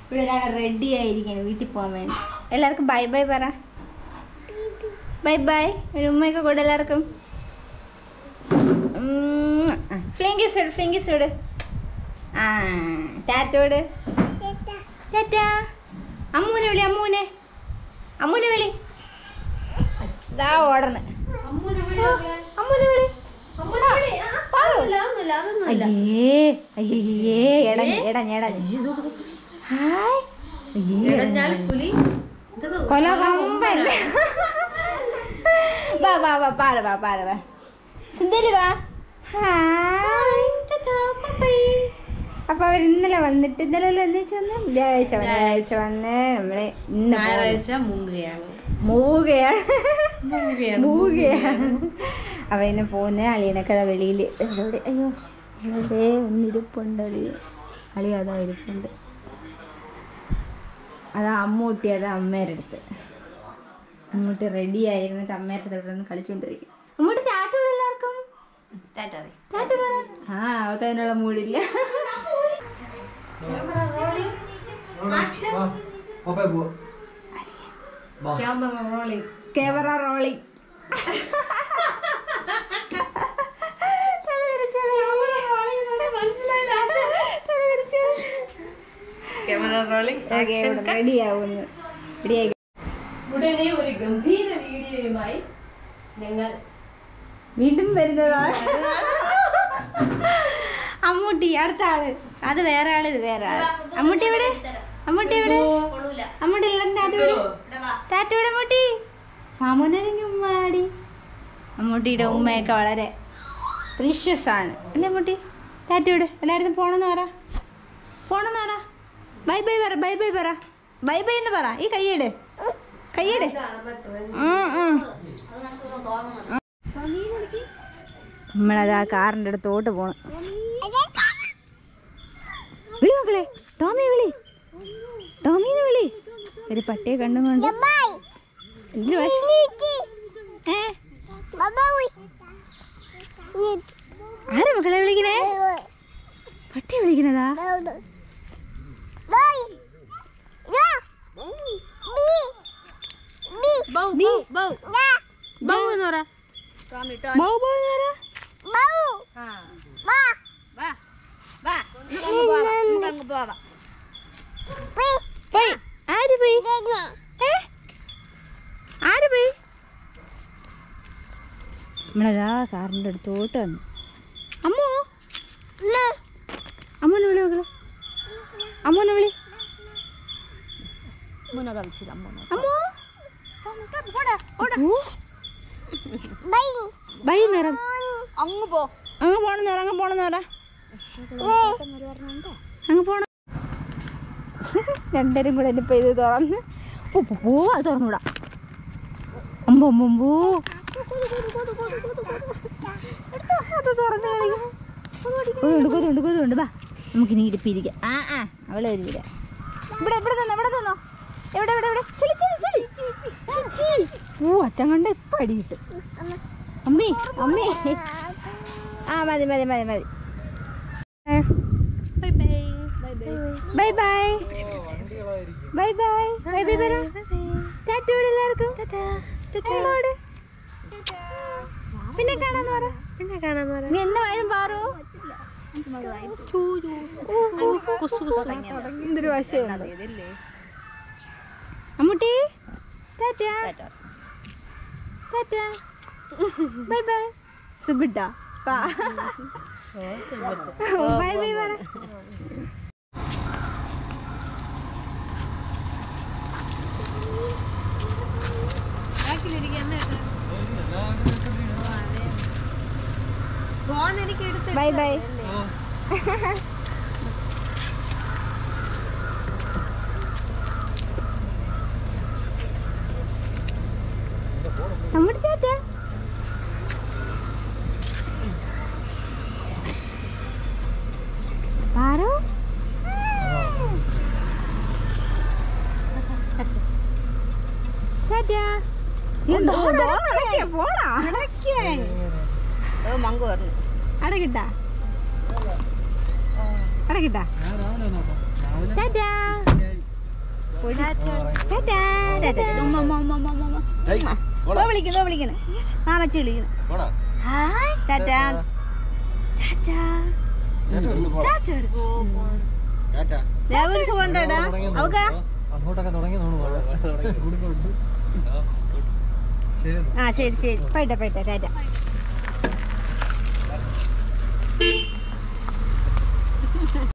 ഇവിടെ ഒരാൾ റെഡി ആയിരിക്കണം വീട്ടിൽ പോകാൻ വേണ്ടി എല്ലാവർക്കും ബൈ ബൈ പറ ബൈ ബൈ ഒരു ഉമ്മയൊക്കെ കൂടെ എല്ലാവർക്കും ഫ്ലിങ്കിസ് വിട് ഫ്ലിങ്കിസ് വിട് ആ ടാറ്റോട് ടാറ്റ അമ്മൂനെ വിളി അമ്മൂനെ അമ്മൂനെ വിളി ഇതാ ഓടണേ അമ്മൂനെ വിളി പാറു. അയ്യേ അയ്യേ എടഞ്ഞ് എടഞ്ഞ് എടഞ്ഞ് ഹായ് അയ്യേ എടഞ്ഞ്. കൊല കൊമ്പല്ലേ വാ വാ വാ പാറ വാ പാറ വാ സുന്ദരി വാ ഹായ് അപ്പൊ അവർ ഇന്നലെ വന്നിട്ട് ഇന്നലെ അല്ല എന്ന് വെച്ച് വന്ന് വ്യാഴാഴ്ച വന്ന് വ്യാഴാഴ്ച വന്ന് നമ്മള് ഇന്ന് ഞായറാഴ്ച മുങ്ങുകയാണ് മൂകയാണ് മൂകയാണ് മൂകയാണ് അപ്പൊ ഇന്ന് പോകുന്ന അളിയനൊക്കെ അതാ വെളിയിൽ എവിടെ അയ്യോ എവിടെ ഒന്നിരിപ്പുണ്ട് അളി അളി അതാ ഇരിപ്പുണ്ട് അതാ അമ്മൂട്ടി അതാ അമ്മേരുടെ അടുത്ത് അമ്മൂട്ടി റെഡി ആയിരുന്നിട്ട് അമ്മേരുടെ അടുത്ത് ഇവിടെ നിന്ന് കളിച്ചുകൊണ്ടിരിക്കും അമ്മൂട്ടി ടാറ്റ ഇവിടെ എല്ലാവർക്കും ടാറ്റ പറ ആ അവൾക്ക് അതിനുള്ള മൂടില്ല പപ്പേ പോവാ വാ camera rolling camera rolling camera rolling ready ആവുന്നു റെഡി ആയി ഉടനെ ഒരു ഗംഭീര വീഡിയോയുമായി ഞങ്ങൾ വീണ്ടും വരുന്നതാണ് അമ്മൂട്ടി അടുത്ത ആള് അത് വേറെ ആള് ഇത് വേറെ ആള് അമ്മൂട്ടി എവിടെ അമ്മൂട്ടി എവിടെ അമ്മൂട്ടി എല്ലാവരും ടാറ്റോടെ ടാറ്റോടെ അമ്മൂട്ടി മാമോനെങ്കിൽ ഉമ്മാടി അമ്മൂട്ടിയുടെ ഉമ്മയൊക്കെ വളരെ പ്രീഷ്യസ് ആണ് അല്ലേ അമ്മൂട്ടി ടാറ്റോട് എല്ലായിടത്തും പോണെന്ന് പറ പോണെന്ന് പറ ബൈ ബൈ പറ ബൈ ബൈ പറ ബൈ ബൈ എന്ന് പറ ഈ കയ്യട് കയ്യട് ഉം, ഉം. നമ്മളതാ കാറിൻ്റെ അടുത്തോട്ട് പോണം വിളി മക്കളെ ടോമി വിളി ടോമീന്ന് വിളി ഒരു പട്ടിയെ കണ്ടും കൊണ്ട് എന്തിനു വാശി? ഏ ആരാ മക്കളെ വിളിക്കണേ പട്ടിയെ വിളിക്കണതാ ബൗ എന്ന് പറ ബൗ ബൗ എന്ന് പറ പോയി ആര് പോയി ഏ? ആര് പോയി നമ്മളതാ കാറിൻ്റെ അടുത്തോട്ട് വന്നു അമ്മോ അമ്മോനെ വിളി മക്കളെ അമ്മോനെ വിളി അമ്മോ ഓ. വൈകുന്നേരം അങ്ങ് പോ അങ്ങ് പോണെന്ന് പറ അങ്ങ് പോണെന്ന് പറ അങ്ങ് പോണ രണ്ടരും കൂടെ ഇനിയിപ്പോ ഇത് തുറന്ന് പോ, പോ, പോ അത് തുറന്നുവിടാം അമ്പോ അമ്പോ അത് തുറന്ന് കളിക്കും കൊതുണ്ട് കൊതുണ്ട് കൊതുണ്ട് വാ നമുക്കിനി ഇരിപ്പിരിക്കാം ആ ആ അവളെ ഒരു വില ഇവിടെ ഇവിടെ തന്നോ ഇവിടെ തന്നോ എവിടെ എവിടെ എവിടെ ചെളി ചെളി ചെളി ചി, ചി. ഓ അച്ഛൻ കണ്ട ഇപ്പൊ അടി കിട്ടും അമ്മി അമ്മി ആ മതി മതി മതി മതി bye bye bye bye bye bye പറ ടാറ്റോട് എല്ലാവർക്കും അങ്ങോട്ട്. പിന്നെ കാണാന്ന് പറ പിന്നെ കാണാന്ന് പറയാം നീ എന്തായാലും പാറു എന്തൊരു വശമുണ്ട് Ammootty tata tata bye bye സുബിട്ട ബൈ ബൈ പറ ഫോൺ എനിക്ക് എടുത്ത് bye bye Ammootty tata Paru tata പോടാ മങ്ക് പറഞ്ഞു അടക്കിട്ടാ അടക്കിട്ടാ ടാറ്റാ പൊടി. ടാറ്റാ, ടാറ്റാ. ഉമ്മ, ഉമ്മ, ഉമ്മ, ഉമ്മ, ഉമ്മ, ഉമ്മ. ഏയ്, ഉമ്മ. പോടാ. ദോ വിളിക്കുന്നു ദോ വിളിക്കുന്നു മാമച്ചി വിളിക്കുന്നു പോടാ. ഹായ് ടാറ്റാ ടാറ്റാ ചേട്ടാ, ഒന്ന് പോ. ടാറ്റ എടുക്കൂ ടാറ്റാ. ദേവൻസ് കൊണ്ടോടാ അവക്ക അങ്ങോട്ടൊക്കെ തുടങ്ങി തോന്നുന്നു ആ ശരി ശരി പോയിട്ടെ പോയിട്ടെ ടാറ്റ